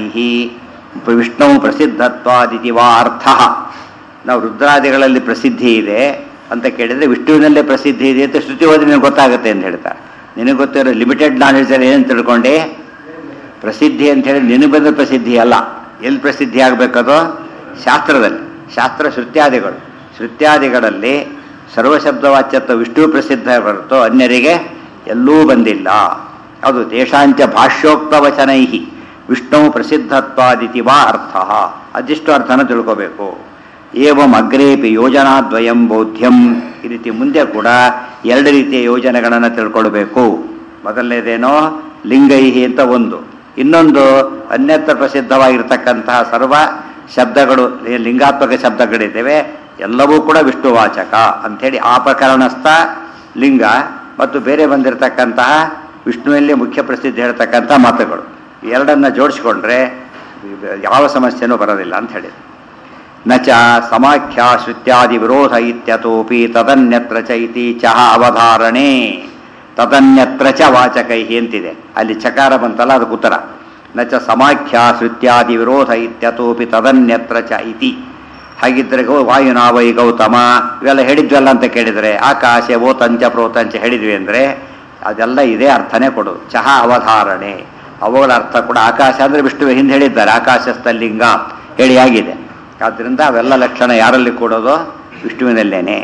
ವಿಷ್ಣು ಪ್ರಸಿದ್ಧತ್ವಾದಿತಿ ವಾ ಅರ್ಥ ನಾವು ರುದ್ರಾದಿಗಳಲ್ಲಿ ಪ್ರಸಿದ್ಧಿ ಇದೆ ಅಂತ ಕೇಳಿದರೆ ವಿಷ್ಣುವಿನಲ್ಲೇ ಪ್ರಸಿದ್ಧಿ ಇದೆ ಅಂತ ಶ್ರುತಿ ಓದಿ ನಿನಗೆ ಗೊತ್ತಾಗುತ್ತೆ ಅಂತ ಹೇಳ್ತಾರೆ ನಿನಗೆ ಗೊತ್ತಿರೋ ಲಿಮಿಟೆಡ್ ನಾಲೆಡ್ಜಲ್ಲಿ ಏನು ತಿಳ್ಕೊಂಡೆ ಪ್ರಸಿದ್ಧಿ ಅಂತ ಹೇಳಿ ನಿನಗೆ ಬಂದ ಪ್ರಸಿದ್ಧಿ ಅಲ್ಲ ಎಲ್ಲಿ ಪ್ರಸಿದ್ಧಿ ಆಗಬೇಕದು ಶಾಸ್ತ್ರದಲ್ಲಿ ಶಾಸ್ತ್ರ ಶ್ರುತ್ಯಾದಿಗಳು ಶ್ರುತ್ಯಾದಿಗಳಲ್ಲಿ ಸರ್ವಶಬ್ದವಾಚ್ಯತ್ವ ವಿಷ್ಣು ಪ್ರಸಿದ್ಧ ಹೊರತು ಅನ್ಯರಿಗೆ ಎಲ್ಲೂ ಬಂದಿಲ್ಲ ಅದು ದೇಶಾಂಚ ಭಾಷ್ಯೋಕ್ತ ವಚನೈಹಿ ವಿಷ್ಣು ಪ್ರಸಿದ್ಧತ್ವಾದಿತಿ ವಾ ಅರ್ಥ ಅದಿಷ್ಟು ಅರ್ಥನ ತಿಳ್ಕೋಬೇಕು ಏವಂ ಅಗ್ರೇಪಿ ಯೋಜನಾದ್ವಯಂ ಬೋಧ್ಯಂ ಈ ರೀತಿ ಮುಂದೆ ಕೂಡ ಎರಡು ರೀತಿಯ ಯೋಜನೆಗಳನ್ನು ತಿಳ್ಕೊಳ್ಬೇಕು ಮೊದಲನೇದೇನೋ ಲಿಂಗೈಹಿ ಅಂತ ಒಂದು ಇನ್ನೊಂದು ಅನ್ಯತ್ರ ಪ್ರಸಿದ್ಧವಾಗಿರ್ತಕ್ಕಂತಹ ಸರ್ವ ಶಬ್ದಗಳು ಲಿ- ಲಿಂಗಾತ್ಮಕ ಶಬ್ದಗಳಿದ್ದೇವೆ ಎಲ್ಲವೂ ಕೂಡ ವಿಷ್ಣುವಾಚಕ ಅಂಥೇಳಿ ಆ ಪ್ರಕರಣಸ್ಥ ಲಿಂಗ ಮತ್ತು ಬೇರೆ ಬಂದಿರತಕ್ಕಂತಹ ವಿಷ್ಣುವಲ್ಲಿ ಮುಖ್ಯ ಪ್ರಸಿದ್ಧಿ ಹೇಳ್ತಕ್ಕಂಥ ಮಾತುಗಳು ಈ ಎರಡನ್ನ ಜೋಡಿಸ್ಕೊಂಡ್ರೆ ಯಾವ ಸಮಸ್ಯೆನೂ ಬರೋದಿಲ್ಲ ಅಂತ ಹೇಳಿದ್ರು ನ ಚ ಸಮಾಖ್ಯ ಶ್ರುತ್ಯಾದಿ ವಿರೋಧ ಇತ್ಯತೋಪಿ ತದನ್ಯತ್ರ ಚ ಇತಿ ಚಹ ಅವಧಾರಣೆ ತದನ್ಯತ್ರ ಚ ವಾಚಕೈ ಅಂತಿದೆ ಅಲ್ಲಿ ಚಕಾರ ಬಂತಲ್ಲ ಅದಕ್ಕೆ ಉತ್ತರ ನ ಚ ಸಮಾಖ್ಯ ಶ್ರುತ್ಯಾದಿ ವಿರೋಧ ಇತ್ಯತೋಪಿ ತದನ್ಯತ್ರ ಚ ಇತಿ ಹಾಗಿದ್ರೆ ಗೋ ವಾಯುನಾ ವೈ ಗೌತಮ ಇವೆಲ್ಲ ಹೇಳಿದ್ವಲ್ಲ ಅಂತ ಕೇಳಿದರೆ ಆಕಾಶ ಓ ತಂಚ ಪ್ರೋತಂಚ ಹೇಳಿದ್ವಿ ಅಂದರೆ ಅದೆಲ್ಲ ಇದೇ ಅರ್ಥನೇ ಕೊಡೋದು ಚಹ ಅವಧಾರಣೆ ಅವುಗಳ ಅರ್ಥ ಕೂಡ ಆಕಾಶ ಅಂದರೆ ವಿಷ್ಣುವೆ ಹಿಂದೆ ಹೇಳಿದ್ದಾರೆ ಆಕಾಶಸ್ಥಲಿಂಗ ಹೇಳಿ ಆಗಿದೆ ಆದ್ದರಿಂದ ಅವೆಲ್ಲ ಲಕ್ಷಣ ಯಾರಲ್ಲಿ ಕೊಡೋದು ವಿಷ್ಣುವಿನಲ್ಲೇನೆ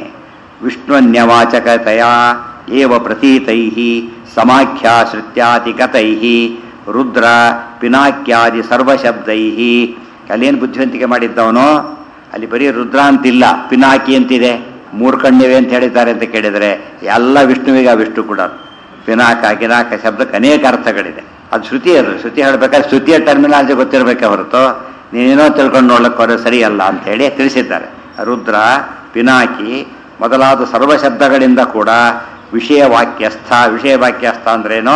ವಿಷ್ಣುನ್ಯವಾಚಕತೆಯ ಏವ ಪ್ರತೀತೈ ಸಮಾಖ್ಯ ಶ್ರುತ್ಯಾದಿಗತೈ ರುದ್ರ ಪಿನಾಕ್ಯಾದಿ ಸರ್ವಶಬ್ದೈ ಅಲ್ಲೇನು ಬುದ್ಧಿವಂತಿಕೆ ಮಾಡಿದ್ದವನು ಅಲ್ಲಿ ಬರೀ ರುದ್ರ ಅಂತಿಲ್ಲ ಪಿನಾಕಿ ಅಂತಿದೆ ಮೂರು ಕಣ್ಣಿವೆ ಅಂತ ಹೇಳಿದ್ದಾರೆ ಅಂತ ಕೇಳಿದರೆ ಎಲ್ಲ ವಿಷ್ಣುವಿಗೆ ಆ ವಿಷ್ಣು ಕೂಡ ಪಿನಾಕ ಗಿನಾಕ ಶಬ್ದಕ್ಕೆ ಅನೇಕ ಅರ್ಥಗಳಿದೆ ಅದು ಶ್ರುತಿ ಅದು ಶ್ರುತಿ ಹೇಳ್ಬೇಕಾದ್ರೆ ಶ್ರುತಿಯ ಟರ್ಮಿನಾಲಜಿ ಗೊತ್ತಿರಬೇಕೆ ಹೊರತು ನೀನೇನೋ ತಿಳ್ಕೊಂಡು ನೋಡ್ಲಿಕ್ಕೆ ಹೋದ್ರೆ ಸರಿಯಲ್ಲ ಅಂತೇಳಿ ತಿಳಿಸಿದ್ದಾರೆ ರುದ್ರ ಪಿನಾಕಿ ಮೊದಲಾದ ಸರ್ವ ಶಬ್ದಗಳಿಂದ ಕೂಡ ವಿಷಯ ವಾಕ್ಯಸ್ಥ ವಿಷಯ ವಾಕ್ಯಸ್ಥ ಅಂದ್ರೇನೋ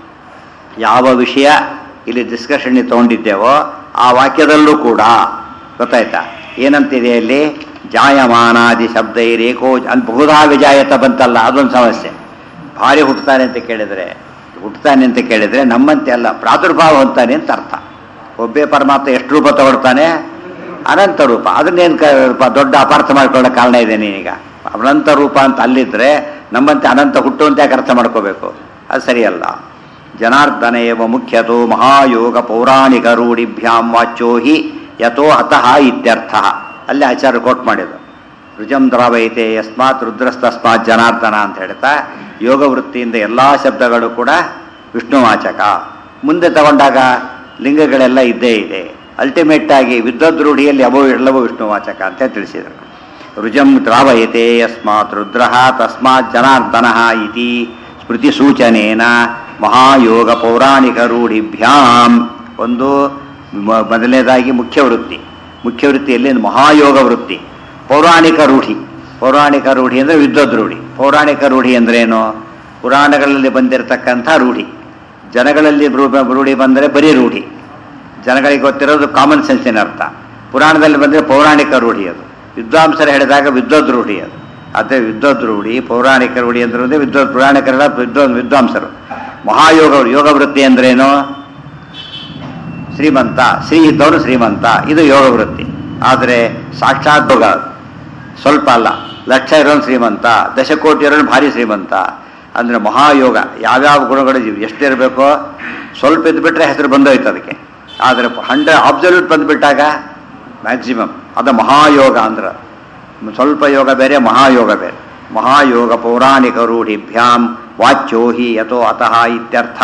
ಯಾವ ವಿಷಯ ಇಲ್ಲಿ ಡಿಸ್ಕಷನ್ ತಗೊಂಡಿದ್ದೇವೋ ಆ ವಾಕ್ಯದಲ್ಲೂ ಕೂಡ ಗೊತ್ತಾಯ್ತಾ ಏನಂತಿದೆ ಅಲ್ಲಿ ಜಾಯಮಾನಾದಿ ಶಬ್ದ ರೇಖೋ ಅಲ್ಲಿ ಬಹುಧಾ ವಿಜಾಯತ ಬಂತಲ್ಲ ಅದೊಂದು ಸಮಸ್ಯೆ ಭಾರಿ ಹುಟ್ಟುತ್ತಾನೆ ಅಂತ ಕೇಳಿದರೆ ಹುಟ್ಟುತ್ತಾನೆ ಅಂತ ಕೇಳಿದರೆ ನಮ್ಮಂತೆ ಅಲ್ಲ ಪ್ರಾದುರ್ಭಾವ ಹೊಂತಾನೆ ಅಂತ ಅರ್ಥ ಒಬ್ಬೇ ಪರಮಾತ್ಮ ಎಷ್ಟು ರೂಪ ತಗೊಳ್ತಾನೆ ಅನಂತ ರೂಪ ಅದನ್ನೇನು ಕ ಪ- ದೊಡ್ಡ ಅಪಾರ್ಥ ಮಾಡ್ಕೊಳ್ಳೋ ಕಾರಣ ಇದೆ ನೀನೀಗ ಅನಂತ ರೂಪ ಅಂತ ಅಲ್ಲಿದ್ರೆ ನಮ್ಮಂತೆ ಅನಂತ ಹುಟ್ಟು ಅಂತ ಯಾಕೆ ಅರ್ಥ ಮಾಡ್ಕೋಬೇಕು ಅದು ಸರಿಯಲ್ಲ ಜನಾರ್ದನ ಏವ ಮುಖ್ಯತೋ ಮಹಾಯೋಗ ಪೌರಾಣಿಕ ರೂಢಿಭ್ಯಾಂ ವಾಚ್ಯೋ ಹಿ ಯಥೋ ಅತಃ ಇತ್ಯರ್ಥ ಅಲ್ಲಿ ಆಚಾರ್ಯ ಕೋಟ್ ಮಾಡಿದ್ರು ರುಜಂ ದ್ರಾವೈತೆ ಯಸ್ಮಾತ್ ರುದ್ರಸ್ತಸ್ಮಾತ್ ಜನಾರ್ದನ ಅಂತ ಹೇಳ್ತಾ ಯೋಗ ವೃತ್ತಿಯಿಂದ ಎಲ್ಲ ಶಬ್ದಗಳು ಕೂಡ ವಿಷ್ಣುವಾಚಕ ಮುಂದೆ ತಗೊಂಡಾಗ ಲಿಂಗಗಳೆಲ್ಲ ಇದ್ದೇ ಇದೆ ಅಲ್ಟಿಮೇಟ್ ಆಗಿ ವಿದ್ವದ್ ರೂಢಿಯಲ್ಲಿ ಅವು ಎಲ್ಲವೂ ವಿಷ್ಣುವಾಚಕ ಅಂತ ತಿಳಿಸಿದರು ರುಜಂ ದ್ರಾವಯತೆ ಯಸ್ಮಾತ್ ರುದ್ರ ತಸ್ಮಾತ್ ಜನಾರ್ದನ ಇತಿ ಸ್ಮೃತಿ ಸೂಚನೇನ ಮಹಾಯೋಗ ಪೌರಾಣಿಕ ರೂಢಿಭ್ಯಾಂ ಒಂದು ಮ- ಮೊದಲನೇದಾಗಿ ಮುಖ್ಯ ವೃತ್ತಿ ಮುಖ್ಯ ವೃತ್ತಿಯಲ್ಲಿ ಒಂದು ಮಹಾಯೋಗ ವೃತ್ತಿ ಪೌರಾಣಿಕ ರೂಢಿ ಪೌರಾಣಿಕ ರೂಢಿ ಅಂದರೆ ವಿದ್ವದ್ ರೂಢಿ ಪೌರಾಣಿಕ ರೂಢಿ ಅಂದ್ರೇನು ಪುರಾಣಗಳಲ್ಲಿ ಬಂದಿರತಕ್ಕಂಥ ರೂಢಿ ಜನಗಳಲ್ಲಿ ರೂ- ರೂಢಿ ಬಂದರೆ ಬರೀ ರೂಢಿ ಜನಗಳಿಗೆ ಗೊತ್ತಿರೋದು ಕಾಮನ್ ಸೆನ್ಸಿನ ಅರ್ಥ ಪುರಾಣದಲ್ಲಿ ಬಂದರೆ ಪೌರಾಣಿಕ ರೂಢಿ ಅದು ವಿದ್ವಾಂಸರು ಹೇಳಿದಾಗ ವಿದ್ವದ್ ರೂಢಿ ಅದು ಅದೇ ವಿದ್ವದ್ ರೂಢಿ ಪೌರಾಣಿಕ ರೂಢಿ ಅಂದ್ರೆ ವಿದ್ವದ್ ಪುರಾಣಿಕರೆಲ್ಲ ವಿದ್ವ ವಿದ್ವಾಂಸರು ಮಹಾಯೋಗ ಯೋಗ ವೃತ್ತಿ ಅಂದ್ರೇನು ಶ್ರೀಮಂತ ಶ್ರೀ ಇದ್ದವನು ಶ್ರೀಮಂತ ಇದು ಯೋಗ ವೃತ್ತಿ ಆದರೆ ಸಾಕ್ಷಾತ್ ಯೋಗ ಅದು. ಸ್ವಲ್ಪ ಅಲ್ಲ ಲಕ್ಷ ಇರೋನು ಶ್ರೀಮಂತ ದಶಕೋಟಿ ಇರೋನು ಭಾರಿ ಶ್ರೀಮಂತ ಅಂದರೆ ಮಹಾಯೋಗ ಯಾವ್ಯಾವ ಗುಣಗಳು ಇವೆ, ಎಷ್ಟಿರಬೇಕೋ ಸ್ವಲ್ಪ ಇದ್ಬಿಟ್ರೆ ಹೆಸರು ಬಂದೋಯ್ತು ಅದಕ್ಕೆ ಆದರೆ ಹಂಡ್ರೆಡ್ ಅಬ್ಸಲ್ಯೂಟ್ ಬಂದುಬಿಟ್ಟಾಗ ಮ್ಯಾಕ್ಸಿಮಮ್ ಅದು ಮಹಾಯೋಗ ಅಂದ್ರೆ ಸ್ವಲ್ಪ ಯೋಗ ಬೇರೆ ಮಹಾಯೋಗ ಬೇರೆ ಮಹಾಯೋಗ ಪೌರಾಣಿಕ ರೂಢಿಭ್ಯಾಂ ವಾಚ್ಯೋ ಹಿ ಯಥೋ ಅತಃ ಇತ್ಯರ್ಥ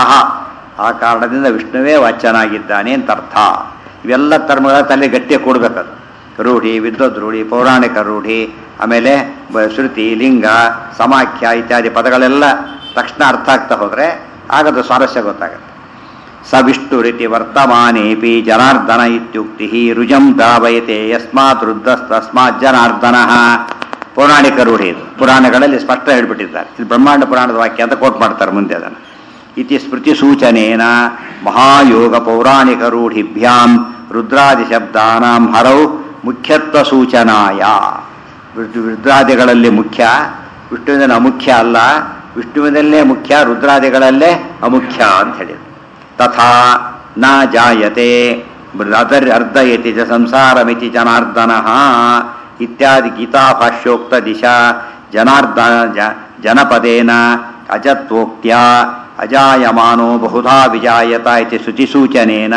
ಆ ಕಾರಣದಿಂದ ವಿಷ್ಣುವೇ ವಾಚ್ಯನಾಗಿದ್ದಾನೆ ಅಂತ ಅರ್ಥ ಇವೆಲ್ಲ ಕರ್ಮಗಳ ತಲೆ ಗಟ್ಟಿಯಾಗಿ ಕೂಡಬೇಕದು ರೂಢಿ ವಿದ್ವದ್ ರೂಢಿ ಪೌರಾಣಿಕ ರೂಢಿ ಆಮೇಲೆ ಬ- ಶ್ರುತಿ ಲಿಂಗ ಸಮಾಖ್ಯ ಇತ್ಯಾದಿ ಪದಗಳೆಲ್ಲ ತಕ್ಷಣ ಅರ್ಥ ಆಗ್ತಾ ಹೋದರೆ ಆಗದು ಸ್ವಾರಸ್ಯ ಗೊತ್ತಾಗುತ್ತೆ ಸ ವಿಷ್ಣುರಿತಿ ವರ್ತಮಾನೇಪಿ ಜನಾರ್ದನ ಇತ್ಯುಕ್ತಿ ರುಜಂ ದಾವಯತೆ ಯಸ್ಮಾತ್ ರುದ್ರಸ್ತಸ್ಮಾತ್ ಜನಾರ್ದನ ಪೌರಾಣಿಕ ರೂಢಿ ಇದು ಪುರಾಣಗಳಲ್ಲಿ ಸ್ಪಷ್ಟ ಹೇಳ್ಬಿಟ್ಟಿದ್ದಾರೆ ಇದು ಬ್ರಹ್ಮಾಂಡ ಪುರಾಣದ ವಾಕ್ಯ ಅಂತ ಕೋಟ್ ಮಾಡ್ತಾರೆ ಮುಂದೆ ಅದನ್ನು ಇತಿ ಸ್ಮೃತಿ ಸೂಚನೇನ ಮಹಾಯೋಗ ಪೌರಾಣಿಕ ರೂಢಿಭ್ಯಾಂ ರುದ್ರಾದಿ ಶಬ್ದಾನಾಂ ಹರೌ ಮುಖ್ಯತ್ವ ಸೂಚನಾಯ ರುದ್- ರುದ್ರಾದಿಗಳಲ್ಲಿ ಮುಖ್ಯ ವಿಷ್ಣುವಿನ ಅಮುಖ್ಯ ಅಲ್ಲ ವಿಷ್ಣುವಿನಲ್ಲೇ ಮುಖ್ಯ ರುದ್ರಾದಿಗಳಲ್ಲೇ ಅಮುಖ್ಯ ಅಂತ ಹೇಳಿದ್ರು ತಥಾ ನ ಜಾಯತೆ ಅದರ್ ಅರ್ಧಯತಿ ಚ ಸಂಸಾರಮಿತಿ ಜನಾರ್ದನ ಇತ್ಯಾದಿ ಗೀತಾಭಾಷ್ಯೋಕ್ತ ದಿಶಾ ಜನಾರ್ದನ ಜ ಜನಪದೇನ ಅಜತ್ವೋಕ್ತ್ಯ ಅಜಾಯಮಾನೋ ಬಹುಧಾ ವಿಜಾಯತ ಇತಿ ಶುಚಿಸೂಚನೇನ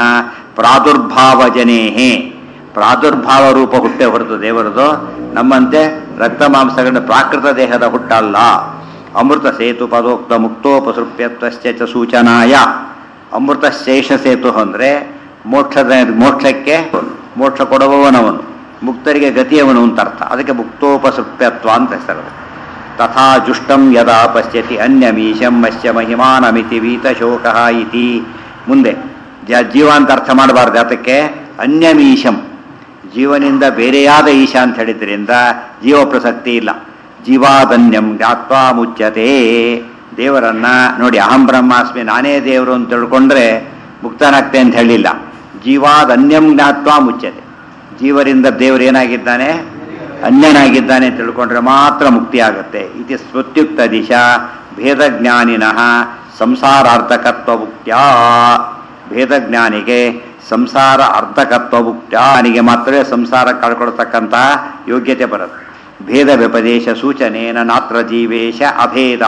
ಪ್ರಾದುರ್ಭಾವಜನೇಹೇ ಪ್ರಾದುರ್ಭಾವ ರೂಪ ಹುಟ್ಟೆ ಹೊರತು ದೇವರದು ನಮ್ಮಂತೆ ರಕ್ತ ಮಾಂಸಗಳ ಪ್ರಾಕೃತ ದೇಹದ ಹುಟ್ಟಲ್ಲ ಅಮೃತ ಸೇತು ಪದೋಕ್ತ ಮುಕ್ತೋಪಸೃಪ್ಯತ್ವಶ್ಚ ಚ ಸೂಚನಾಯ ಅಮೃತ ಶೇಷ ಸೇತು ಅಂದರೆ ಮೋಕ್ಷದ ಮೋಕ್ಷಕ್ಕೆ ಮೋಕ್ಷ ಕೊಡುವವನವನು ಮುಕ್ತರಿಗೆ ಗತಿಯವನು ಅಂತ ಅರ್ಥ ಅದಕ್ಕೆ ಮುಕ್ತೋಪಸೃಪ್ಯತ್ವ ಅಂತ ಹೆಸರು ತಥಾ ಜುಷ್ಟಂ ಯದಾ ಪಶ್ಯತಿ ಅನ್ಯಮೀಶಂ ಅಶ್ಯ ಮಹಿಮಾನಮಿತಿ ವೀತಶೋಕ ಇತಿ ಮುಂದೆ ಜ ಜೀವ ಅಂತ ಅರ್ಥ ಮಾಡಬಾರ್ದು ಅದಕ್ಕೆ ಅನ್ಯಮೀಶಂ ಜೀವನಿಂದ ಬೇರೆಯಾದ ಈಶ ಅಂತ ಹೇಳಿದ್ರಿಂದ ಜೀವ ಪ್ರಸಕ್ತಿ ಇಲ್ಲ ಜೀವಾದನ್ಯಂ ಜ್ಞಾತ್ವಾ ಮುಚ್ಯತೆ ದೇವರನ್ನ ನೋಡಿ ಅಹಂ ಬ್ರಹ್ಮಾಸ್ಮಿ ನಾನೇ ದೇವರು ಅಂತ ತಿಳ್ಕೊಂಡ್ರೆ ಮುಕ್ತನಾಗ್ತೆ ಅಂತ ಹೇಳಿಲ್ಲ ಜೀವಾದನ್ಯಂ ಜ್ಞಾತ್ವಾ ಮುಚ್ಯತೆ ಜೀವರಿಂದ ದೇವರು ಏನಾಗಿದ್ದಾನೆ ಅನ್ಯನಾಗಿದ್ದಾನೆ ಅಂತ ತಿಳ್ಕೊಂಡ್ರೆ ಮಾತ್ರ ಮುಕ್ತಿ ಆಗುತ್ತೆ ಇದು ಸ್ಮೃತ್ಯುಕ್ತ ದಿಶಾ ಭೇದಜ್ಞಾನಿನಃ ಸಂಸಾರಾರ್ಥಕತ್ವ ಮುಕ್ತ್ಯಾ ಭೇದಜ್ಞಾನಿಗೆ ಸಂಸಾರ ಅರ್ಧಕತ್ವ ಮುಕ್ತ್ಯಾನಿಗೆ ಮಾತ್ರವೇ ಸಂಸಾರ ಕಳ್ಕೊಳ್ತಕ್ಕಂತಹ ಯೋಗ್ಯತೆ ಬರುತ್ತೆ ಭೇದ ವ್ಯಪದೇಶ ಸೂಚನೇನ ನಾತ್ರ ಜೀವೇಶ ಅಭೇದ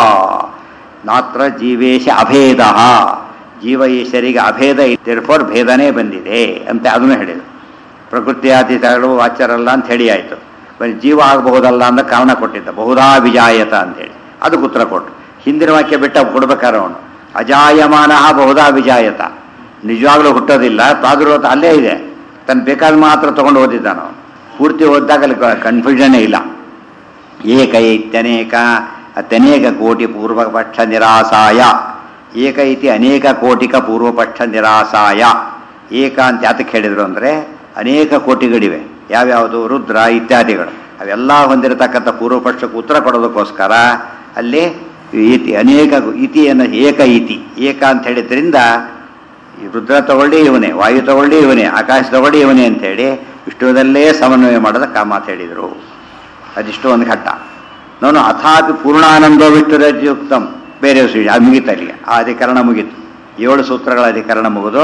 ನಾತ್ರ ಜೀವೇಶ ಅಭೇದ ಜೀವ ಈಶ್ವರಿಗೆ ಅಭೇದ ಇರ್ಫೋರ್ ಭೇದನೇ ಬಂದಿದೆ ಅಂತ ಅದನ್ನು ಹೇಳಿದರು ಪ್ರಕೃತಿಯಾತೀತಗಳು ವಾಚ್ಯರಲ್ಲ ಅಂತ ಹೇಳಿ ಆಯಿತು ಬರೀ ಜೀವ ಆಗಬಹುದಲ್ಲ ಅಂತ ಕಾರಣ ಕೊಟ್ಟಿದ್ದ ಬಹುಧಾ ವಿಜಾಯತ ಅಂತೇಳಿ ಅದಕ್ಕೆ ಉತ್ತರ ಕೊಟ್ಟು ಹಿಂದಿನ ವಾಕ್ಯ ಬಿಟ್ಟ ಕೊಡ್ಬೇಕಾರೆ ಅವನು ಅಜಾಯಮಾನ ಬಹುಧಾ ವಿಜಾಯತ ನಿಜವಾಗ್ಲೂ ಹುಟ್ಟೋದಿಲ್ಲ ಪ್ರಾದುರ್ಭೂತ ಅಲ್ಲೇ ಇದೆ ತನ್ನ ಬೇಕಾದ ಮಾತ್ರ ತಗೊಂಡು ಓದಿದ್ದಾನ ಅವನು ಪೂರ್ತಿ ಓದಿದಾಗ ಅಲ್ಲಿ ಕನ್ಫ್ಯೂಷನ್ನೇ ಇಲ್ಲ ಏಕ ಇತ್ಯನೇಕ ಅತ್ಯನೇಕ ಕೋಟಿ ಪೂರ್ವಪಕ್ಷ ನಿರಾಸಾಯ ಏಕ ಇತಿ ಅನೇಕ ಕೋಟಿಕ ಪೂರ್ವಪಕ್ಷ ನಿರಾಸಾಯ ಏಕ ಅಂತ ಯಾತಕ್ಕೆ ಹೇಳಿದ್ರು ಅಂದರೆ ಅನೇಕ ಕೋಟಿಗಳಿವೆ ಯಾವ್ಯಾವುದು ರುದ್ರ ಇತ್ಯಾದಿಗಳು ಅವೆಲ್ಲ ಹೊಂದಿರತಕ್ಕಂಥ ಪೂರ್ವಪಕ್ಷಕ್ಕೆ ಉತ್ತರ ಕೊಡೋದಕ್ಕೋಸ್ಕರ ಅಲ್ಲಿ ಇತಿ ಅನೇಕ ಇತಿಯನ್ನು ಏಕ ಇತಿ ಏಕ ಅಂತ ಹೇಳಿದ್ರಿಂದ ಈ ರುದ್ರ ತಗೊಳ್ಳಿ ಇವನೇ ವಾಯು ತಗೊಳ್ಳಿ ಇವನೇ ಆಕಾಶ ತಗೊಳ್ಳಿ ಇವನೇ ಅಂತೇಳಿ ವಿಷ್ಣುವದಲ್ಲೇ ಸಮನ್ವಯ ಮಾಡೋದಕ್ಕೆ ಆ ಮಾತು ಹೇಳಿದರು ಅದಿಷ್ಟು ಒಂದು ಘಟ್ಟ ನಾನು ಅಥಾಪಿ ಪೂರ್ಣಾನಂದೋ ವಿಷ್ಣುರಜ್ಯುಕ್ತಂ ಬೇರೆ ವಿಷಯ ಅದು ಮುಗೀತು ಅಲ್ಲಿಗೆ ಆ ಅಧಿಕರಣ ಮುಗೀತು ಏಳು ಸೂತ್ರಗಳ ಅಧಿಕರಣ ಮುಗಿದು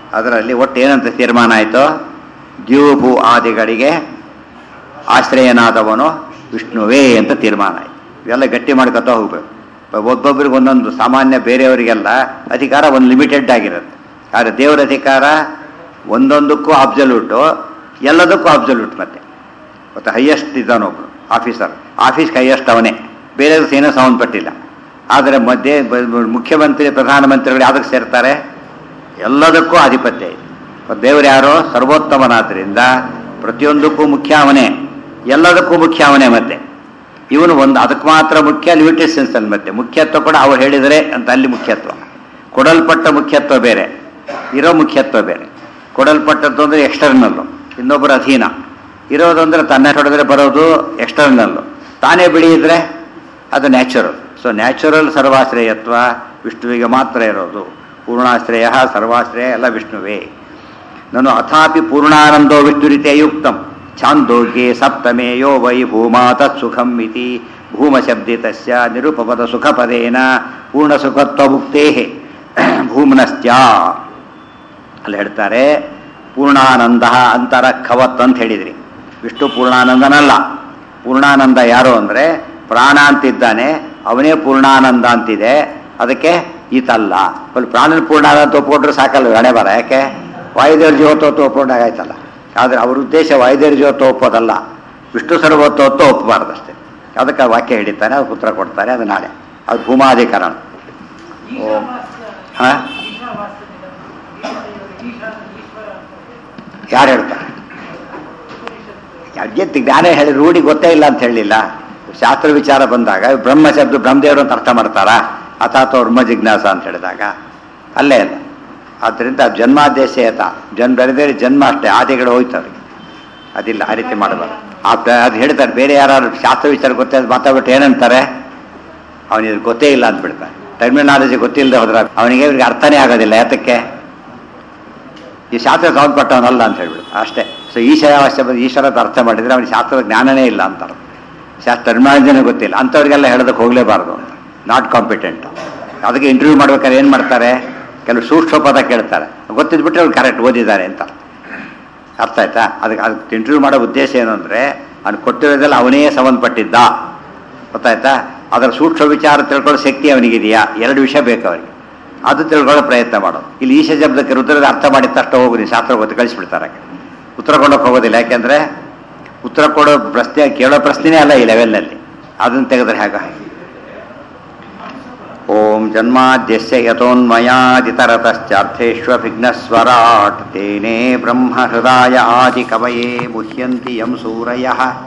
ಅದರಲ್ಲಿ ಒಟ್ಟು ಏನಂತ ತೀರ್ಮಾನ ಆಯಿತು ದ್ಯೂಪು ಆದಿಗಳಿಗೆ ಆಶ್ರಯನಾದವನು ವಿಷ್ಣುವೇ ಅಂತ ತೀರ್ಮಾನ ಆಯಿತು ಇವೆಲ್ಲ ಗಟ್ಟಿ ಮಾಡ್ಕೊತಾ ಹೋಗ್ಬೇಕು ಒಬ್ಬೊಬ್ಬರಿಗೆ ಒಂದೊಂದು ಸಾಮಾನ್ಯ ಬೇರೆಯವರಿಗೆಲ್ಲ ಅಧಿಕಾರ ಒಂದು ಲಿಮಿಟೆಡ್ ಆಗಿರುತ್ತೆ ಆದರೆ ದೇವರ ಅಧಿಕಾರ ಒಂದೊಂದಕ್ಕೂ ಅಬ್ಸಲ್ಯೂಟು ಎಲ್ಲದಕ್ಕೂ ಅಬ್ಸಲ್ಯೂಟ್ ಮತ್ತೆ ಮತ್ತು ಹೈಯೆಸ್ಟ್ ಇದ್ದಾನೊಬ್ರು ಆಫೀಸರ್ ಆಫೀಸ್ಗೆ ಹೈಯೆಸ್ಟ್ ಅವನೇ ಬೇರೆ ಏನೂ ಸಂಬಂಧಪಟ್ಟಿಲ್ಲ ಆದರೆ ಮಧ್ಯೆ ಬ- ಬ- ಮುಖ್ಯಮಂತ್ರಿ ಪ್ರಧಾನಮಂತ್ರಿಗಳು ಯಾವುದಕ್ಕೆ ಸೇರ್ತಾರೆ ಎಲ್ಲದಕ್ಕೂ ಆಧಿಪತ್ಯ ಇದೆ ಮತ್ತು ದೇವರು ಯಾರೋ ಸರ್ವೋತ್ತಮನಾದ್ರಿಂದ ಪ್ರತಿಯೊಂದಕ್ಕೂ ಮುಖ್ಯ ಅವನೇ ಎಲ್ಲದಕ್ಕೂ ಮುಖ್ಯ ಅವನೇ ಮತ್ತೆ ಇವನು ಒಂದು ಅದಕ್ಕೆ ಮಾತ್ರ ಮುಖ್ಯ ಲಿಮಿಟೆಡ್ ಸೆನ್ಸಲ್ಲಿ ಮತ್ತೆ ಮುಖ್ಯತ್ವ ಕೂಡ ಅವ್ರು ಹೇಳಿದರೆ ಅಂತ ಅಲ್ಲಿ ಮುಖ್ಯತ್ವ ಕೊಡಲ್ಪಟ್ಟ ಮುಖ್ಯತ್ವ ಬೇರೆ ಇರೋ ಮುಖ್ಯತ್ವ ಬೇರೆ ಕೊಡಲ್ಪಟ್ಟದ್ದು ಅಂದರೆ ಎಕ್ಸ್ಟರ್ನಲ್ಲು ಇನ್ನೊಬ್ಬರ ಅಧೀನ ಇರೋದು ಅಂದರೆ ತನ್ನ ಹೊಡೆದ್ರೆ ಬರೋದು ಎಕ್ಸ್ಟರ್ನಲ್ಲು ತಾನೇ ಬೆಳೆಯಿದ್ರೆ ಅದು ನ್ಯಾಚುರಲ್ ಸೊ ನ್ಯಾಚುರಲ್ ಸರ್ವಾಶ್ರಯತ್ವ ವಿಷ್ಣುವಿಗೆ ಮಾತ್ರ ಇರೋದು ಪೂರ್ಣಾಶ್ರಯ ಸರ್ವಾಶ್ರಯ ಎಲ್ಲ ವಿಷ್ಣುವೇ ನಾನು ಅಥಾಪಿ ಪೂರ್ಣಾನಂದೋ ವಿಷ್ಣುರಿತೆ ಯುಕ್ತಂ ಛಾಂದೋಗ್ಯೆ ಸಪ್ತಮೇ ಯೋ ವೈ ಭೂಮಾ ತತ್ಸುಖಂ ಇತಿ ಭೂಮಶಬ್ದಿತಸ್ಯ ನಿರುಪಪದ ಸುಖಪದೇನ ಪೂರ್ಣಸುಖತ್ವಮುಕ್ತೇ ಭೂಮ್ನಶ್ಚ ಅಲ್ಲಿ ಹೇಳ್ತಾರೆ ಪೂರ್ಣಾನಂದ ಅಂತರ ಖವತ್ ಅಂತ ಹೇಳಿದ್ರಿ ವಿಷ್ಣು ಪೂರ್ಣಾನಂದನಲ್ಲ ಪೂರ್ಣಾನಂದ ಯಾರು ಅಂದರೆ ಪ್ರಾಣ ಅಂತಿದ್ದಾನೆ ಅವನೇ ಪೂರ್ಣಾನಂದ ಅಂತಿದೆ ಅದಕ್ಕೆ ಈತಲ್ಲ ಅಲ್ಲಿ ಪ್ರಾಣನ ಪೂರ್ಣಾನಂದ ಒಪ್ಕೊಂಡ್ರೆ ಸಾಕಲ್ಲ ಹಣೆ ಬರ ಯಾಕೆ ವಾಯುದೇವ್ರ ಜೀವತ್ವತ್ವ ಒಪ್ಕೊಂಡಾಗಾಯ್ತಲ್ಲ ಆದರೆ ಅವ್ರ ಉದ್ದೇಶ ವಾಯುದೇವ್ರ ಜೀವತ್ವ ಒಪ್ಪೋದಲ್ಲ ವಿಷ್ಣು ಸರ್ವತ್ವತ್ವ ಒಪ್ಪಬಾರ್ದಷ್ಟೇ ಅದಕ್ಕೆ ಆ ವಾಕ್ಯ ಹಿಡಿತಾನೆ ಅದು ಉತ್ತರ ಕೊಡ್ತಾರೆ ಅದು ನಾಳೆ ಅದು ಭೂಮಾಧಿಕರಣ ಓಂ ಹಾ ಯಾರು ಹೇಳ್ತಾರೆ ಅಜ್ಞತೆ ಜ್ಞಾನ ಹೇಳಿ ರೂಢಿ ಗೊತ್ತೇ ಇಲ್ಲ ಅಂತ ಹೇಳಲಿಲ್ಲ ಶಾಸ್ತ್ರ ವಿಚಾರ ಬಂದಾಗ ಬ್ರಹ್ಮ ಶಬ್ದ ಬ್ರಹ್ಮದೇವರು ಅಂತ ಅರ್ಥ ಮಾಡ್ತಾರಾ ಅಥಾತ್ ಬ್ರಹ್ಮ ಜಿಜ್ಞಾಸ ಅಂತ ಹೇಳಿದಾಗ ಅಲ್ಲೇ ಅಲ್ಲ ಆದ್ದರಿಂದ ಜನ್ಮಾದೇಶಯತ ಜನ್ ಬೇರೆ ಬೇರೆ ಜನ್ಮ ಅಷ್ಟೇ ಆದಿಗಳು ಹೋಯ್ತು ಅದಕ್ಕೆ ಅದಿಲ್ಲ ಆ ರೀತಿ ಮಾಡಬಾರ್ದು ಆ ಪ- ಅದು ಹೇಳ್ತಾರೆ ಬೇರೆ ಯಾರು ಶಾಸ್ತ್ರ ವಿಚಾರ ಗೊತ್ತೇ ಅದು ಮಾತಾಡ್ಬಿಟ್ಟು ಏನಂತಾರೆ ಅವನಿಗೆ ಗೊತ್ತೇ ಇಲ್ಲ ಅಂತ ಬಿಡ್ತಾರೆ ಟರ್ಮಿನಾಲಜಿ ಗೊತ್ತಿಲ್ಲದೆ ಹೋದ್ರೆ ಅವನಿಗೆ ಇವ್ರಿಗೆ ಅರ್ಥನೇ ಆಗೋದಿಲ್ಲ ಯಾತಕ್ಕೆ ಈ ಶಾಸ್ತ್ರ ಸಂಬಂಧಪಟ್ಟವನಲ್ಲ ಅಂತ ಹೇಳ್ಬಿಡು ಅಷ್ಟೇ ಸೊ ಈಶ್ವರಾವಶ್ಯ ಬಂದು ಈಶ್ವರದ ಅರ್ಥ ಮಾಡಿದ್ರೆ ಅವನಿಗೆ ಶಾಸ್ತ್ರದ ಜ್ಞಾನನೇ ಇಲ್ಲ ಅಂತಾರೆ ಶಾಸ್ತ್ರ ಟರ್ಮಿನಾಲಜಿನೇ ಗೊತ್ತಿಲ್ಲ ಅಂಥವ್ರಿಗೆಲ್ಲ ಹೇಳೋದಕ್ಕೆ ಹೋಗಲೇಬಾರ್ದು ಅಂತ ನಾಟ್ ಕಾಂಪಿಟೆಂಟ್ ಅದಕ್ಕೆ ಇಂಟರ್ವ್ಯೂ ಮಾಡ್ಬೇಕಾದ್ರೆ ಏನು ಮಾಡ್ತಾರೆ ಕೆಲವು ಸೂಕ್ಷ್ಮ ಪದ ಕೇಳ್ತಾರೆ ಗೊತ್ತಿದ್ಬಿಟ್ರೆ ಅವ್ರು ಕರೆಕ್ಟ್ ಓದಿದ್ದಾರೆ ಅಂತ ಅರ್ಥ ಆಯ್ತಾ ಅದಕ್ಕೆ ಅದಕ್ಕೆ ಇಂಟರ್ವ್ಯೂ ಮಾಡೋ ಉದ್ದೇಶ ಏನು ಅಂದರೆ ಅವ್ನು ಕೊಟ್ಟಿರೋದೆಲ್ಲ ಅವನೇ ಸಂಬಂಧಪಟ್ಟಿದ್ದ ಗೊತ್ತಾಯ್ತಾ ಅದರ ಸೂಕ್ಷ್ಮ ವಿಚಾರ ತಿಳ್ಕೊಳ್ಳೋ ಶಕ್ತಿ ಅವನಿಗಿದೆಯಾ ಎರಡು ವಿಷಯ ಬೇಕು ಅವನಿಗೆ ಅದು ತಿಳ್ಕೊಳ್ಳೋ ಪ್ರಯತ್ನ ಮಾಡೋದು ಇಲ್ಲಿ ಈಶ ಶಬ್ದಕ್ಕೆ ರುದ್ರದ ಅರ್ಥ ಮಾಡಿದ ತಕ್ಷಣ ಹೋಗುದು ಶಾಸ್ತ್ರ ಗೊತ್ತು ಕಳಿಸ್ಬಿಡ್ತಾರೆ ಉತ್ತರ ಕೊಡೋಕೆ ಹೋಗೋದಿಲ್ಲ ಯಾಕೆಂದ್ರೆ ಉತ್ತರ ಕೊಡೋ ಪ್ರಶ್ನೆ ಕೇಳೋ ಪ್ರಶ್ನೆನೇ ಅಲ್ಲ ಈ ಲೆವೆಲ್ನಲ್ಲಿ ಅದನ್ನು ತೆಗೆದ್ರೆ ಹೇಗ ಓಂ ಜನ್ಮಾದ್ಯಸ್ಯ ಯಥೋನ್ಮಯಾದಿತರತಶ್ಚಾರ್ಥೇಷ್ವಭಿಘ್ನಸ್ವರಾಟ್ ತೇನೇ ಬ್ರಹ್ಮ ಹೃದಯ ಆದಿ ಕವಯೇ ಮುಹ್ಯಂತಿ ಯಂ ಸೂರಯಃ